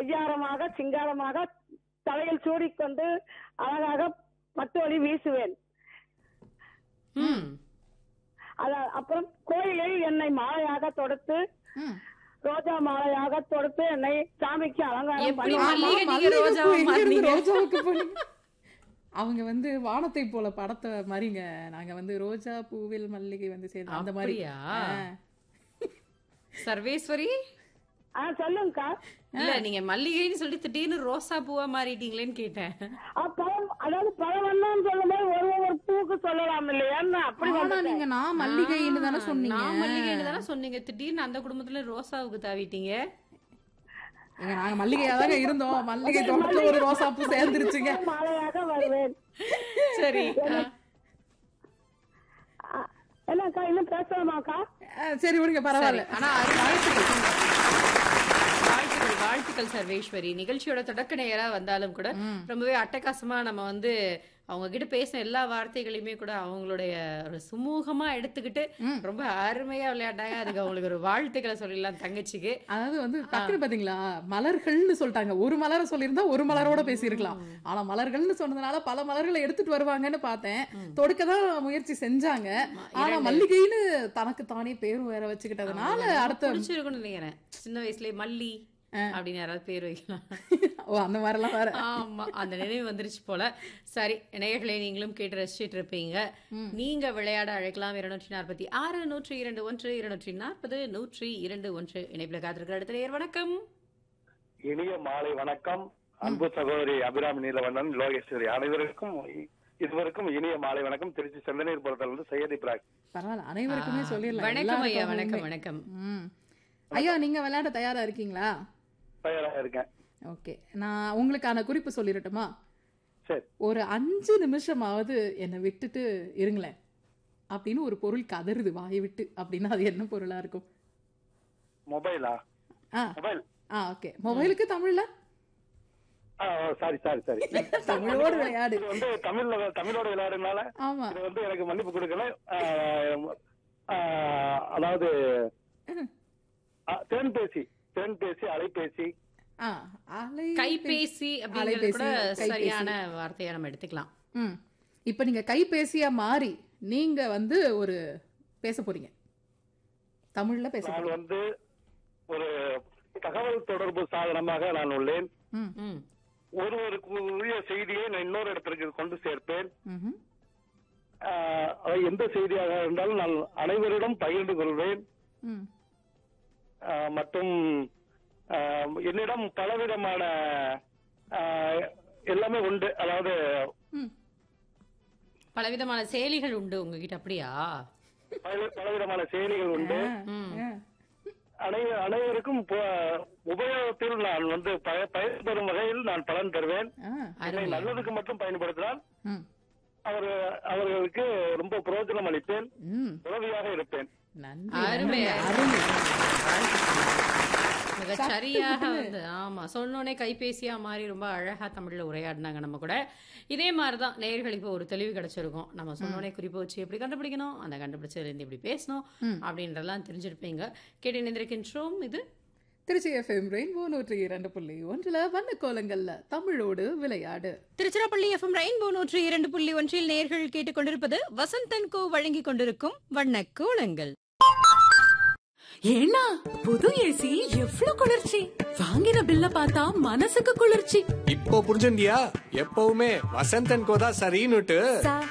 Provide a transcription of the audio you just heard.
ஒய்யாரமாக சிங்காரமாக தலையில் சூடிக்கொண்டு அழகாக பட்டு வழி வீசுவேன் ம் அத அப்புறம் கோயிலில் என்னை மாலையாக தொடுத்து ம். ரோஜா மாலையாக தொடுத்து என்னை சாமிக்கு அலங்காரம் எப்படி பண்ணுவாங்க மல்லிகை நீங்க மல்லிகைப்பூ ரோஜாவா எங்க இருந்து மாறுனீங்க? ரோஜாவுக்கு போனீங்க? அவங்க வந்து வானத்தை போல படத்தை மாதிரிங்க நாங்க வந்து ரோஜா பூவில் மல்லிகை வந்து சேர்ந்து அந்த மாதிரி அப்படியா? ஆ. சர்வேஸ்வரி ஆ சொல்லுங்கக்கா இல்ல நீங்க மல்லிகைன்னு சொல்லி திடீர்னு ரோசா பூவா மாறிட்டீங்களேன்னு கேட்டேன் ஆ, பழம் அதாவது பழவண்ணான்னு சொல்லும்போது ஒரு ஒரு பூக்கு சொல்லலாம் இல்லையா அப்படி ஆனா வந்துட்டேன். நீங்க நான் மல்லிகைன்னு தானே ஆ, சொன்னீங்க நான் மல்லிகைன்னு தானே சொன்னீங்க திடீர்னு அந்த குடும்பத்துல ரோசாவுக்கு தாவிட்டீங்க ஏங்க, நாங்க மல்லிகையா தாங்க இருந்தோம் மல்லிகை தோட்டத்துல ஒரு ரோசா பூ சேர்ந்துருச்சுங்க மாலையாக வருவேன் சரி ஆ. ஆ, என்னக்கா இன்னும் பேசலாமாக்கா ஆ, சரி விடுங்க பரவாயில்ல ஆனா அது வாழ்த்துக்கள் வாழ்த்துக்கள் வாழ்த்துக்கள் சர்வேஸ்வரி நிகழ்ச்சியோட தொடக்க நேரா வந்தாலும் கூட ரொம்பவே அட்டகாசமா நம்ம வந்து அவங்க கிட்ட பேசின எல்லா வார்த்தைகளையுமே கூட அவங்களுடைய ஒரு சுமூகமா எடுத்துக்கிட்டு ரொம்ப அருமையா விளையாட்டாங்க அதுக்கு அவங்களுக்கு ஒரு வாழ்த்துக்களை சொல்லிடலாம் தங்கச்சிக்கு அதாவது வந்து டக்குனு பாத்தீங்களா மலர்கள்னு சொல்லிட்டாங்க ஒரு மலரை சொல்லியிருந்தா ஒரு மலரோட பேசியிருக்கலாம் ஆனா மலர்கள்னு சொன்னதுனால பல மலர்களை எடுத்துட்டு வருவாங்கன்னு பார்த்தேன் தொடுக்க தான் முயற்சி செஞ்சாங்க ஆனா மல்லிகைன்னு தனக்கு தானே பேரும் வேற வச்சுக்கிட்டதுனால அடுத்த பிடிச்சிருக்கும்னு நினைக்கிறேன் சின்ன வயசுலயே மல்லி அப்படின்னு யாராவது பேர் வைக்கலாம் ஓ அந்த மாதிரிலாம் வேற ஆமா அந்த நினைவு வந்துருச்சு போல சரி நேயர்களை நீங்களும் கேட்டு ரசிச்சிட்டு இருப்பீங்க நீங்க விளையாட அழைக்கலாம் இருநூற்றி நாற்பத்தி ஆறு நூற்றி இரண்டு ஒன்று இருநூற்றி நாற்பது நூற்றி இரண்டு ஒன்று இணைப்புல காத்திருக்கிற அடுத்த நேயர் வணக்கம் இனிய மாலை வணக்கம் அன்பு சகோதரி அபிராமி நீலவண்ணன் லோகேஸ்வரி அனைவருக்கும் இ- இருவருக்கும் இனிய மாலை வணக்கம் திருச்சி செந்தனீர் புறத்திலிருந்து சையதி பிராக் பரவாயில்ல அனைவருக்குமே சொல்லிடலாம் வணக்கம் ஐயா எல்லாருக்கும் வணக்கம் உண்மை. வணக்கம் ம். ஐயா நீங்க விளையாட தயாரா இருக்கீங்களா தயாராக இருக்கேன் ஓகே நான் உங்களுக்கான குறிப்பு சொல்லிடட்டுமா சரி ஒரு அஞ்சு நிமிஷமாவது என்னை விட்டுட்டு இருங்களேன் அப்படின்னு ஒரு பொருள் கதறுது வாயை விட்டு அப்படின்னா அது என்ன பொருளா இருக்கும் மொபைலா ஆ மொபைல் ஆ ஓகே மொபைலுக்கு தமிழ்ல சாரி சாரி சாரி தமிழோடு விளையாடு இது வந்து தமிழ்ல தமிழோட விளையாடுனால ஆமா இது வந்து எனக்கு மன்னிப்பு கொடுக்கல ஆஹ், ஆஹ், அதாவது ஆ, தேன்பேசி தேன்பேசி அலைபேசி ஆ அலை கைபேசி அப்படிங்கிறது அலைபேசி, கூட கைபேசி. சரியான வார்த்தையா நம்ம எடுத்துக்கலாம் ம் இப்போ நீங்க கைபேசியா மாறி நீங்க வந்து ஒரு பேச போறீங்க தமிழ்ல பேச நான் போறீங்க வந்து ஒரு தகவல் தொடர்பு சாதனமாக நான் உள்ளேன் ம் ம் ஒருவருக்கு உரிய செய்தியை நான் இன்னொரு இடத்திற்கு கொண்டு சேர்ப்பேன் ம்ஹும். ஆஹ், அது எந்த செய்தியாக இருந்தாலும் நான் அனைவரிடம் பகிர்ந்து கொள்வேன் ம் ஆஹ், மற்றும் ஆஹ், என்னிடம் பலவிதமான ஆஹ், எல்லாமே உண்டு அதாவது ம் பலவிதமான செயலிகள் உண்டு உங்ககிட்ட அப்படியா பல- பலவிதமான செயலிகள் உண்டு ம் ஆ. அனை அனைவருக்கும் ப- உபயோகத்தில் நான் வந்து பய- பயன்பெறும் வகையில் நான் பலன் தருவேன் ஆ. என்னை அருமை நல்லதுக்கு மட்டும் பயன்படுத்தினால் ம் அவர் அவர்களுக்கு ரொம்ப பிரயோஜனம் அளிப்பேன் ம் உதவியாக இருப்பேன் நன்றி அருமை நன்றி, அருமை மிக சரியாக வந்து ஆமா சொன்னோனே கைபேசியா மாதிரி ரொம்ப அழகா தமிழ்ல உரையாடினாங்க நம்ம கூட இதே மாதிரிதான் நேயர்களுக்கு இப்போ ஒரு தெளிவு கிடைச்சிருக்கும் நம்ம சொன்னோனே குறிப்பு வச்சு எப்படி கண்டுபிடிக்கணும் அந்த கண்டுபிடிச்சதுல இருந்து எப்படி பேசணும் ம். அப்படின்றதெல்லாம் தெரிஞ்சிருப்பீங்க கேட்டு நினைந்திருக்கின்றோம் இது திருச்சி எஃப்எம் ரெயின்போ நூற்றி இரண்டு புள்ளி ஒன்றுல வண்ண கோலங்கள்ல தமிழோடு விளையாடு திருச்சிராப்பள்ளி எஃப்எம் ரெயின்போ நூற்றி இரண்டு புள்ளி ஒன்றில் நேர்கள் கேட்டுக்கொண்டிருப்பது வசந்தன் கோ வழங்கிக் கொண்டிருக்கும் வண்ணக் கோலங்கள் ஏன்னா புது ஏசி எவ்வளவு குளிர்ச்சி வாங்கின பில்ல பார்த்தா மனசுக்கு குளிர்ச்சி இப்போ புரிஞ்சுண்டியா எப்பவுமே வசந்தன் கோதா சரின்னுட்டு